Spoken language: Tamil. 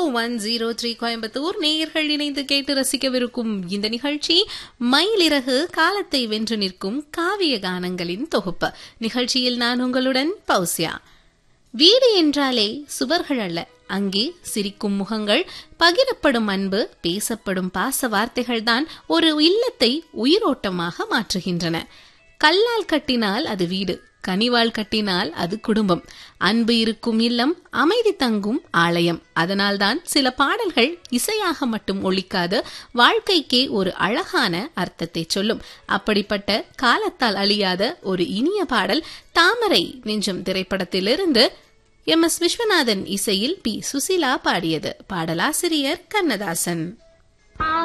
ஒன் ஜீரோ த்ரீ கோயம்புத்தூர் நேயர்கள் இணைந்து கேட்டு ரசிக்கவிருக்கும் இந்த நிகழ்ச்சி மயிலிறகு காலத்தை வென்று நிற்கும் காவிய கானங்களின் தொகுப்பு நிகழ்ச்சியில் நான் உங்களுடன் பௌசியா வீடு என்றாலே சுவர்கள் அல்ல அங்கே சிரிக்கும் முகங்கள் பகிரப்படும் அன்பு பேசப்படும் பாச வார்த்தைகள்தான் ஒரு இல்லத்தை உயிரோட்டமாக மாற்றுகின்றன கல்லால் கட்டினால் அது வீடு கனிவால் கட்டினால் அது குடும்பம் அன்பு இருக்கும் இல்லம் அமைதி தங்கும் ஆலயம் அதனால்தான் சில பாடல்கள் இசையாக மட்டும் ஒழிக்காது வாழ்க்கைக்கே ஒரு அழகான அர்த்தத்தை சொல்லும் அப்படிப்பட்ட காலத்தால் அழியாத ஒரு இனிய பாடல் தாமரை நெஞ்சம் திரைப்படத்திலிருந்து எம் எஸ் விஸ்வநாதன் இசையில் பி சுசிலா பாடியது பாடலாசிரியர் கண்ணதாசன்